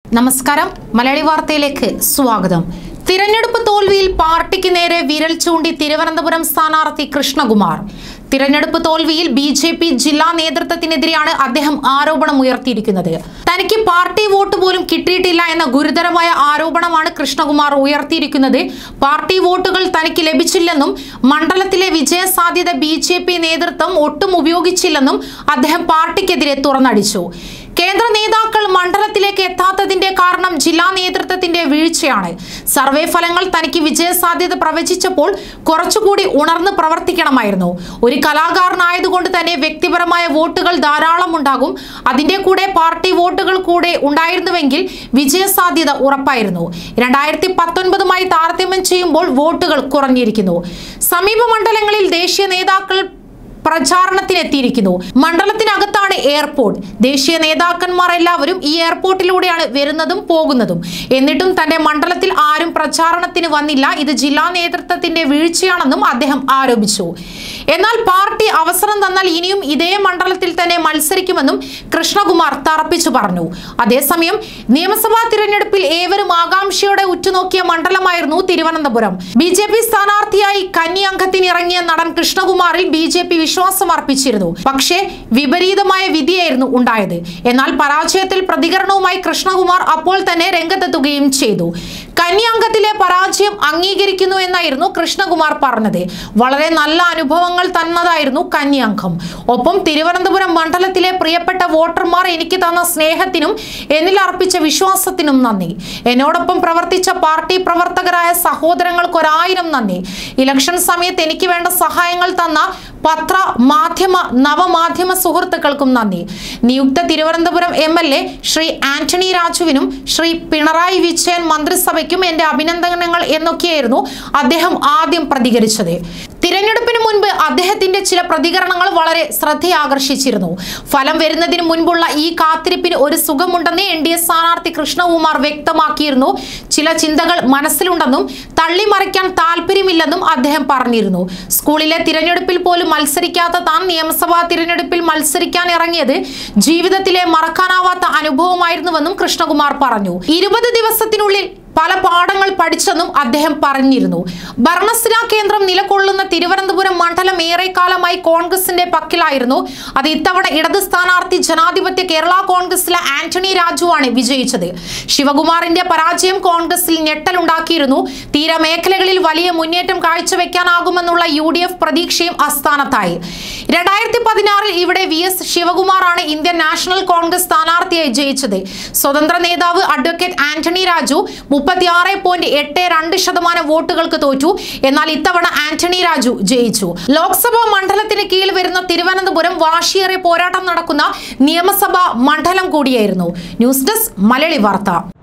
നമസ്കാരം മലയാളി വാർത്തയിലേക്ക് സ്വാഗതം തിരഞ്ഞെടുപ്പ് തോൽവിയിൽ പാർട്ടിക്ക് നേരെ വിരൽ ചൂണ്ടി തിരുവനന്തപുരം സ്ഥാനാർത്ഥി കൃഷ്ണകുമാർ തിരഞ്ഞെടുപ്പ് തോൽവിയിൽ ബി ജെ പി ജില്ലാ നേതൃത്വത്തിനെതിരെയാണ് അദ്ദേഹം ആരോപണം ഉയർത്തിയിരിക്കുന്നത് തനിക്ക് പാർട്ടി വോട്ട് പോലും കിട്ടിയിട്ടില്ല എന്ന ഗുരുതരമായ ആരോപണമാണ് കൃഷ്ണകുമാർ ഉയർത്തിയിരിക്കുന്നത് പാർട്ടി വോട്ടുകൾ തനിക്ക് ലഭിച്ചില്ലെന്നും മണ്ഡലത്തിലെ വിജയ സാധ്യത ബി ജെ പി നേതൃത്വം ഒട്ടും ഉപയോഗിച്ചില്ലെന്നും അദ്ദേഹം പാർട്ടിക്കെതിരെ തുറന്നടിച്ചു കേന്ദ്ര നേതാക്കൾ മണ്ഡലത്തിലേക്ക് എത്താത്തതിന്റെ കാരണം ജില്ലാ നേതൃത്വത്തിന്റെ വീഴ്ചയാണ് സർവേ ഫലങ്ങൾ തനിക്ക് വിജയസാധ്യത പ്രവചിച്ചപ്പോൾ കുറച്ചുകൂടി ഉണർന്ന് പ്രവർത്തിക്കണമായിരുന്നു ഒരു കലാകാരനായതുകൊണ്ട് തന്നെ വ്യക്തിപരമായ വോട്ടുകൾ ധാരാളം ഉണ്ടാകും അതിന്റെ കൂടെ പാർട്ടി വോട്ടുകൾ കൂടെ ഉണ്ടായിരുന്നുവെങ്കിൽ വിജയസാധ്യത ഉറപ്പായിരുന്നു രണ്ടായിരത്തി പത്തൊൻപതുമായി താരതമ്യം ചെയ്യുമ്പോൾ വോട്ടുകൾ കുറഞ്ഞിരിക്കുന്നു സമീപ മണ്ഡലങ്ങളിൽ ദേശീയ നേതാക്കൾ പ്രചാരണത്തിനെത്തിയിരിക്കുന്നു മണ്ഡലത്തിനകത്താണ് എയർപോർട്ട് ദേശീയ നേതാക്കന്മാർ എല്ലാവരും ഈ എയർപോർട്ടിലൂടെയാണ് വരുന്നതും പോകുന്നതും എന്നിട്ടും തന്റെ മണ്ഡലത്തിൽ ആരും പ്രചാരണത്തിന് വന്നില്ല ഇത് ജില്ലാ നേതൃത്വത്തിന്റെ വീഴ്ചയാണെന്നും അദ്ദേഹം ആരോപിച്ചു എന്നാൽ പാർട്ടി അവസരം തന്നാൽ ഇനിയും ഇതേ മണ്ഡലത്തിൽ തന്നെ മത്സരിക്കുമെന്നും കൃഷ്ണകുമാർ തറപ്പിച്ചു പറഞ്ഞു അതേസമയം നിയമസഭാ തിരഞ്ഞെടുപ്പിൽ ഏവരും ആകാംക്ഷയോടെ ഉറ്റുനോക്കിയ മണ്ഡലമായിരുന്നു തിരുവനന്തപുരം ബി ജെ പി സ്ഥാനാർത്ഥിയായി കന്നി അംഗത്തിനിറങ്ങിയ നടൻ കൃഷ്ണകുമാറിൽ ബി ജെ പി വിശ്വാസം അർപ്പിച്ചിരുന്നു പക്ഷേ വിപരീതമായ വിധിയായിരുന്നു ഉണ്ടായത് എന്നാൽ പരാജയത്തിൽ പ്രതികരണവുമായി കൃഷ്ണകുമാർ അപ്പോൾ തന്നെ രംഗത്തെത്തുകയും ചെയ്തു കന്നി അംഗത്തിലെ പരാജയം അംഗീകരിക്കുന്നു എന്നായിരുന്നു കൃഷ്ണകുമാർ പറഞ്ഞത് വളരെ നല്ല അനുഭവങ്ങൾ തന്നതായിരുന്നു കന്നി അംഗം ഒപ്പം തിരുവനന്തപുരം മണ്ഡലത്തിലെ പ്രിയപ്പെട്ട വോട്ടർമാർ എനിക്ക് തന്ന സ്നേഹത്തിനും എന്നിൽ അർപ്പിച്ച വിശ്വാസത്തിനും നന്ദി എന്നോടൊപ്പം പ്രവർത്തിച്ച പാർട്ടി പ്രവർത്തകരായ സഹോദരങ്ങൾക്കൊരായിരം നന്ദി ഇലക്ഷൻ സമയത്ത് എനിക്ക് വേണ്ട സഹായങ്ങൾ തന്ന പത്ര മാധ്യമ നവമാധ്യമ സുഹൃത്തുക്കൾക്കും നന്ദി നിയുക്ത Thiruvananthapuram M L A Shri Antony രാജുവിനും ശ്രീ പിണറായി വിജയൻ മന്ത്രിസഭയ്ക്കും എന്റെ അഭിനന്ദനങ്ങൾ എന്നൊക്കെയായിരുന്നു അദ്ദേഹം ആദ്യം പ്രതികരിച്ചത് തിരഞ്ഞെടുപ്പിന് മുൻപ് അദ്ദേഹത്തിന്റെ ചില പ്രതികരണങ്ങൾ വളരെ ശ്രദ്ധയാകർഷിച്ചിരുന്നു ഫലം വരുന്നതിന് മുൻപുള്ള ഈ കാത്തിരിപ്പിന് ഒരു സുഖമുണ്ടെന്ന് എൻ ഡി എ സ്ഥാനാർത്ഥി കൃഷ്ണകുമാർ വ്യക്തമാക്കിയിരുന്നു ചില ചിന്തകൾ മനസ്സിലുണ്ടെന്നും തള്ളിമറിക്കാൻ താല്പര്യമില്ലെന്നും അദ്ദേഹം പറഞ്ഞിരുന്നു സ്കൂളിലെ തിരഞ്ഞെടുപ്പിൽ പോലും മത്സരിക്കാത്ത താൻ നിയമസഭാ തിരഞ്ഞെടുപ്പിൽ മത്സരിക്കാൻ ഇറങ്ങിയത് ജീവിതത്തിലെ മറക്കാനാവാത്ത അനുഭവമായിരുന്നുവെന്നും കൃഷ്ണകുമാർ പറഞ്ഞു ഇരുപത് ദിവസത്തിനുള്ളിൽ പല പാഠങ്ങൾ പഠിച്ചെന്നും അദ്ദേഹം പറഞ്ഞിരുന്നു ഭരണസ്ഥിരാ കേന്ദ്രം നിലകൊള്ളുന്ന തിരുവനന്തപുരം മണ്ഡലം ഏറെക്കാലമായി കോൺഗ്രസിന്റെ പക്കിലായിരുന്നു അത് ഇത്തവണ ഇടത് സ്ഥാനാർത്ഥി ജനാധിപത്യ കേരള കോൺഗ്രസിലെ ആന്റണി രാജുവാണ് വിജയിച്ചത് ശിവകുമാറിന്റെ പരാജയം കോൺഗ്രസിൽ ഞെട്ടലുണ്ടാക്കിയിരുന്നു തീരമേഖലകളിൽ വലിയ മുന്നേറ്റം കാഴ്ചവെക്കാനാകുമെന്നുള്ള യു ഡി എഫ് പ്രതീക്ഷയും അസ്ഥാനത്തായി രണ്ടായിരത്തി പതിനാറിൽ ഇവിടെ വി എസ് ശിവകുമാറാണ് ഇന്ത്യൻ നാഷണൽ കോൺഗ്രസ് സ്ഥാനാർത്ഥിയായി ജയിച്ചത് സ്വതന്ത്ര നേതാവ് അഡ്വക്കേറ്റ് ആന്റണി രാജു മുപ്പത്തിയാറ് പോയിന്റ് എട്ട് രണ്ട് ശതമാനം വോട്ടുകൾക്ക് തോറ്റു എന്നാൽ ഇത്തവണ ആന്റണി രാജു ജയിച്ചു ലോക്സഭാ മണ്ഡലത്തിന് കീഴിൽ വരുന്ന തിരുവനന്തപുരം വാശിയേറെ പോരാട്ടം നടക്കുന്ന നിയമസഭാ മണ്ഡലം കൂടിയായിരുന്നു ന്യൂസ് ഡെസ്ക് മലയാളി വാർത്ത